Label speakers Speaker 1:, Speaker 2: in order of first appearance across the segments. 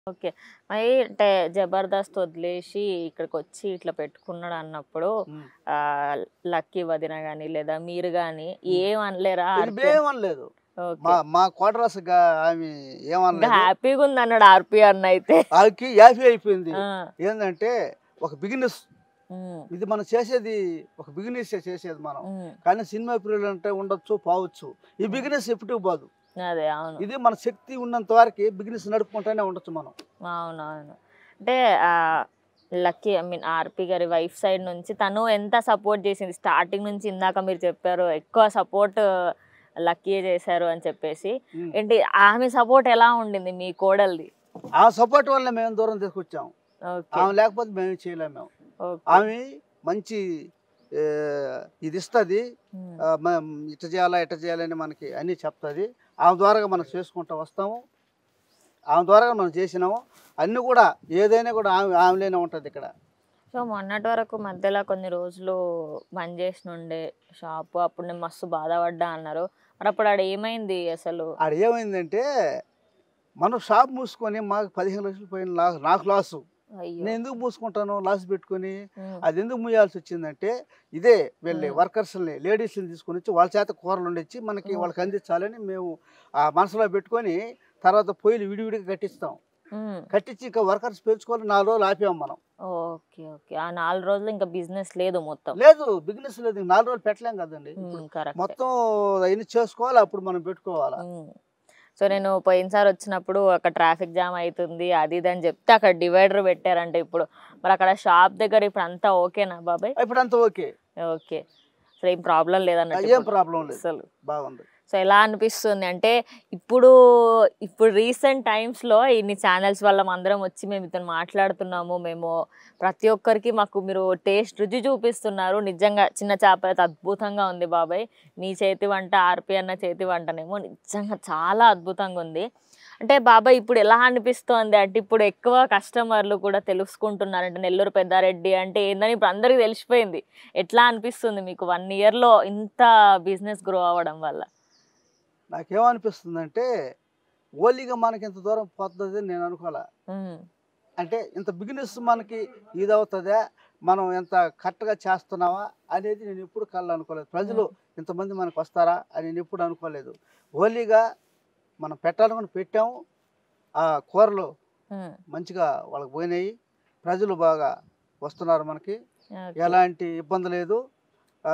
Speaker 1: Okay. మరి అంటే జబర్దస్త్ వదిలేసి ఇక్కడికొచ్చి ఇట్లా పెట్టుకున్నాడు అన్నప్పుడు
Speaker 2: ఉమ్.
Speaker 1: ఆహ్, లక్కీ వదిన గాని లేదా మీరు గాని ఏం అనలేరా?
Speaker 2: నేను
Speaker 1: ఆర్‌పీ
Speaker 2: ఏమనలేదు
Speaker 1: ఓకే.
Speaker 2: మా మా క్వార్టర్స్ ఆమె
Speaker 1: ఇంకా
Speaker 2: ఏమనలేదు
Speaker 1: హ్యాపీగా ఉందన్నాడు ఆర్‌పీ అన్న అయితే.
Speaker 2: ఆమెకి యాఫీ అయిపోయింది
Speaker 1: ఆ!
Speaker 2: ఏంటంటే ఒక బిగినెస్
Speaker 1: హ్మ్.
Speaker 2: ఇది మనం చేసేది ఒక బిగినెస్ చేసేది మనం
Speaker 1: హ్మ్.
Speaker 2: కానీ సినిమా పీరియడ్ అంటే ఉండొచ్చు పోవచ్చు ఈ బిగినెస్ ఎప్పటికి పోదు
Speaker 1: అదే అవును.
Speaker 2: ఇది మన శక్తి ఉన్నంత వరకు బిగినెస్ నడుపుకుంటూనే ఉండొచ్చు మనం
Speaker 1: అవునవును. అంటే ఆహ్, లక్కీ ఐ మీన్ ఆర్‌పీ గారి వైఫ్ సైడ్ నుంచి తను ఎంత సపోర్ట్ చేసింది స్టార్టింగ్ నుంచి ఇందాక మీరు చెప్పారు ఎక్కువ సపోర్ట్ లక్కీయే చేశారు అని చెప్పేసి.
Speaker 2: ఉమ్.
Speaker 1: ఏంటి ఆమె సపోర్ట్ ఎలా ఉండింది మీ కోడలిది?
Speaker 2: ఆ సపోర్ట్ వల్ల మేము దూరం తీసుకొచ్చాం
Speaker 1: ఓకే.
Speaker 2: ఆమె లేకపోతే మేము చేయలేము మేము
Speaker 1: ఓకే.
Speaker 2: ఆమె మంచి ఏ, ఇది ఇస్తుంది
Speaker 1: హ్మ్.
Speaker 2: ఇట్ట చేయాలా ఇట్ట చేయాలని మనకి అన్నీ చెప్తుంది ఆమె ద్వారా మనం చేసుకుంటూ వస్తాము ఆమె ద్వారా మనం చేసినాము అన్నీ కూడా ఏదైనా కూడా ఆమె ఆమెలోనే ఉంటుంది ఇక్కడ
Speaker 1: సో మొన్నటి వరకు మధ్యలో కొన్ని రోజులు బంద్ చేసినుండే షాపు. అప్పుడు నేను మస్తు బాధపడ్డా అన్నారు. మరి అప్పుడు ఆడ ఏమైంది అసలు?
Speaker 2: ఆడ ఏమైందంటే మనం షాప్ మూసుకొని మాకు పదిహేను లక్షలు పోయిన లా నాకు లాసు
Speaker 1: అయ్యో!
Speaker 2: నేను ఎందుకు మూసుకుంటాను లాస్ పెట్టుకొని
Speaker 1: హ్మ్.
Speaker 2: అది ఎందుకు మూయాల్సి వచ్చిందంటే ఇదే వెళ్ళి
Speaker 1: మ్మ్.
Speaker 2: వర్కర్స్ని లేడీస్ని తీసుకొని వచ్చి వాళ్ళ చేత కూరలు వండించి మనకి
Speaker 1: మ్మ్.
Speaker 2: వాళ్ళకి అందించాలని మేము ఆ మనసులో పెట్టుకొని తర్వాత పొయ్యిలు విడివిడిగా కట్టిస్తాం
Speaker 1: హ్మ్.
Speaker 2: కట్టించి ఇంకా వర్కర్స్ పెంచుకొని నాలుగు రోజులు ఆపాం మనం
Speaker 1: ఓకే. ఓకే. ఆ 4 రోజులు ఇంకా బిజినెస్ లేదు మొత్తం.
Speaker 2: లేదు బిజినెస్ లేదు ఇంక నాలుగు రోజులు పెట్టలేం కదండి ఇప్పుడు
Speaker 1: హ్మ్. కరెక్టే.
Speaker 2: మొత్తం అవన్నీ చేసుకోవాలి అప్పుడు మనం పెట్టుకోవాలా
Speaker 1: హ్మ్. సో నేను పోయినసారి వచ్చినప్పుడు అక్కడ ట్రాఫిక్ జామ్ అయితుంది అది ఇది అని చెప్తే అక్కడ డివైడర్ పెట్టారంట ఇప్పుడు. మరి అక్కడ షాప్ దగ్గర ఇప్పుడు అంతా ఓకేనా బాబాయ్?
Speaker 2: ఇప్పుడు అంతా ఓకే
Speaker 1: ఓకే. సో ఏం ప్రాబ్లం లేదన్నట్టు
Speaker 2: ఏం
Speaker 1: ఇప్పుడు
Speaker 2: ప్రాబ్లం లేదు
Speaker 1: అసలు.
Speaker 2: బాగుంది
Speaker 1: సో ఎలా అనిపిస్తుంది అంటే ఇప్పుడు ఇప్పుడు రీసెంట్ టైమ్స్‌లో ఇన్ని ఛానల్స్ వల్ల అందరం వచ్చి మేము ఇతను మాట్లాడుతున్నాము. మేము ప్రతి ఒక్కరికి మాకు మీరు టేస్ట్ రుచి చూపిస్తున్నారు. నిజంగా చిన్న చేప అయితే అద్భుతంగా ఉంది బాబాయ్. మీ చేతి వంట ఆర్‌పీ అన్న చేతి వంటనేమో నిజంగా చాలా అద్భుతంగా ఉంది. అంటే బాబాయ్ ఇప్పుడు ఎలా అనిపిస్తోంది అంటే ఇప్పుడు ఎక్కువ కస్టమర్లు కూడా తెలుసుకుంటున్నారు. అంటే నెల్లూరు పెద్దారెడ్డి అంటే ఏందని ఇప్పుడు అందరికి తెలిసిపోయింది. ఎట్లా అనిపిస్తుంది మీకు 1 ఇయర్‌లో ఇంత బిజినెస్ గ్రో అవ్వడం వల్ల?
Speaker 2: నాకేమనిపిస్తుందంటే ఓన్లీగా మనకి ఇంత దూరం పోతుందని నేను అనుకోలే
Speaker 1: హ్మ్.
Speaker 2: అంటే ఇంత బిగినెస్ మనకి ఇది అవుతుందా మనం ఎంత కరెక్ట్గా చేస్తున్నావా అనేది నేను ఎప్పుడు కళ్ళు అనుకోలేదు ప్రజలు ఇంతమంది మనకు వస్తారా అని నేను ఎప్పుడు అనుకోలేదు ఓన్లీగా మనం పెట్టాలనుకుని పెట్టాము ఆ కూరలు
Speaker 1: హ్మ్.
Speaker 2: మంచిగా వాళ్ళకి పోయినాయి ప్రజలు బాగా వస్తున్నారు మనకి
Speaker 1: ఓకే.
Speaker 2: ఎలాంటి ఇబ్బంది లేదు ఆ,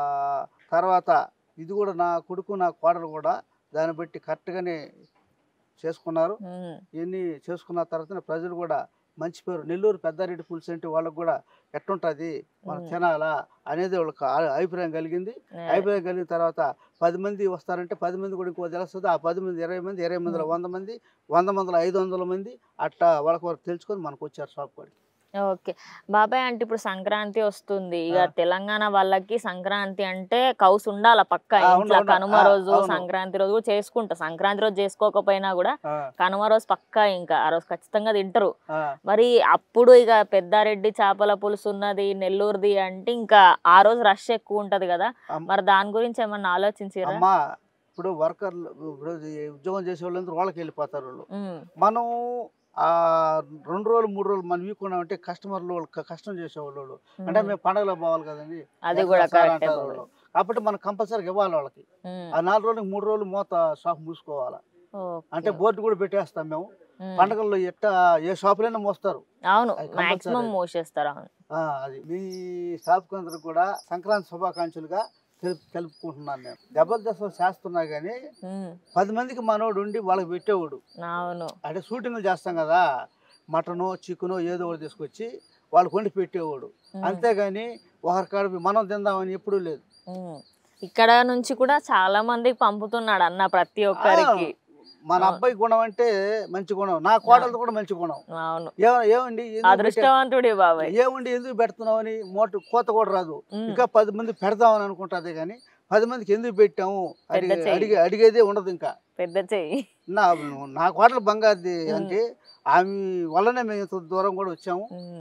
Speaker 2: తర్వాత ఇది కూడా నా కొడుకు నా కోడలు కూడా దాన్ని బట్టి కరెక్ట్గానే చేసుకున్నారు
Speaker 1: హ్మ్.
Speaker 2: ఇవన్నీ చేసుకున్న తర్వాత ప్రజలు కూడా మంచి పేరు నెల్లూరు పెద్దారెడ్డి పులుసు అంటే వాళ్ళకి కూడా ఎట్టుంటుంది మనం
Speaker 1: మ్మ్.
Speaker 2: తినాలా అనేది వాళ్ళకి ఆ- అభిప్రాయం కలిగింది
Speaker 1: అదే.
Speaker 2: అభిప్రాయం కలిగిన తర్వాత పది మంది వస్తారంటే పది మంది కూడా ఇంకో తెలుస్తుంది ఆ పది మంది ఇరవై మంది ఇరవై మందిలో
Speaker 1: మ్మ్.
Speaker 2: వంద మంది వంద మందిలో ఐదు వందల మంది అట్టా వాళ్ళకి వరకు తెలుసుకొని మనకు వచ్చారు షాప్ కాడికి
Speaker 1: ఓకే. బాబాయ్ అంటే ఇప్పుడు సంక్రాంతి వస్తుంది. ఇక
Speaker 2: ఆ.
Speaker 1: తెలంగాణ వాళ్ళకి సంక్రాంతి అంటే కౌసు ఉండాల పక్కా
Speaker 2: ఆ,
Speaker 1: ఇంట్లో.
Speaker 2: ఉండాలి, ఉండాలి.
Speaker 1: కనుమ
Speaker 2: ఆ,
Speaker 1: రోజు,
Speaker 2: అవును.
Speaker 1: సంక్రాంతి రోజు కూడా చేసుకుంటా. సంక్రాంతి రోజు చేసుకోకపోయినా కూడా
Speaker 2: ఆ,
Speaker 1: కనుమ రోజు పక్కా ఇంకా ఆ రోజు ఖచ్చితంగా తింటారు.
Speaker 2: ఆ.
Speaker 1: మరి అప్పుడు ఇక పెద్దారెడ్డి చేపల పులుసు ఉన్నది నెల్లూరుది అంటే ఇంకా ఆ రోజు రష్ ఎక్కువ ఉంటది కదా
Speaker 2: అమ్-
Speaker 1: మరి దాని గురించి ఏమన్నా ఆలోచించారా
Speaker 2: అమ్మా ఇప్పుడు వర్కర్లు ఇప్పుడు ఈ ఉద్యోగం చేసే వాళ్ళందరూ వాళ్ళకి వెళ్ళిపోతారు వాళ్ళు మనం ఆ రెండు రోజులు మూడు రోజులు మనం వీకున్నామంటే కస్టమర్లు వాళ్ళు క- కష్టం చేసేవాళ్ళు వాళ్ళు. అంటే మేము పండగలో పోవాలి కదండి
Speaker 1: అది
Speaker 2: ఎక్కడ
Speaker 1: కూడా
Speaker 2: సార్
Speaker 1: కరెక్టే
Speaker 2: అంటారు
Speaker 1: బాబాయ్.
Speaker 2: వాళ్ళు. కాబట్టి మనం కంపల్సరీగా ఇవ్వాలి వాళ్ళకి ఆ నాలుగు రోజులు మూడు రోజులు మూత షాప్ మూసుకోవాలి అంటే బోర్డు కూడా పెట్టేస్తాం మేము పండగల్లో ఎట్ట ఏ షాపులైనా మోస్తారు
Speaker 1: అవును
Speaker 2: అది compulsory.
Speaker 1: మాక్సిమం మోసేస్తారు అవును
Speaker 2: ఆ, అది మీ షాప్ అందరూ కూడా సంక్రాంతి శుభాకాంక్షలుగా తెలుపు తెలుపుకుంటున్నాను నేను జబర్దస్త్ చేస్తున్నా కానీ
Speaker 1: ఉమ్,
Speaker 2: పది మందికి మనోడు ఉండి వాళ్ళకి పెట్టేవాడు
Speaker 1: అవును
Speaker 2: అంటే షూటింగ్లు చేస్తాం కదా మటను చికెను ఏదో ఒకటి తీసుకొచ్చి వాళ్ళకి వండి పెట్టేవాడు
Speaker 1: ఉమ్,
Speaker 2: అంతేగాని ఒకరి కాడ మనం తిందామని ఎప్పుడూ లేదు
Speaker 1: ఉమ్. ఇక్కడ నుంచి కూడా చాలా మందికి పంపుతున్నాడు అన్న ప్రతి ఒక్కరికి
Speaker 2: మన
Speaker 1: అవును.
Speaker 2: అబ్బాయి గుణం అంటే మంచి గుణం నా కోడలది కూడా మంచి గుణం
Speaker 1: అవును
Speaker 2: ఏ- ఏమండి ఎందుకు పెట్టే-
Speaker 1: అదృష్టవంతుడి బాబాయ్
Speaker 2: ఏమండి ఎందుకు పెడుతున్నావు అని మోట కోత కూడా రాదు
Speaker 1: ఉమ్,
Speaker 2: ఇంకా పది మంది పెడదామని అనుకుంటుంది కానీ పది మందికి ఎందుకు పెట్టాము అడిగి
Speaker 1: పెద్ద చెయ్యి.
Speaker 2: అడిగి అడిగేదే ఉండదు ఇంకా
Speaker 1: పెద్ద చెయ్యి
Speaker 2: నా నా కోటలు బంగారుది
Speaker 1: ఉమ్.
Speaker 2: అంటే ఆమె వల్లనే మేము ఇంత దూరం కూడా వచ్చాము
Speaker 1: ఉమ్.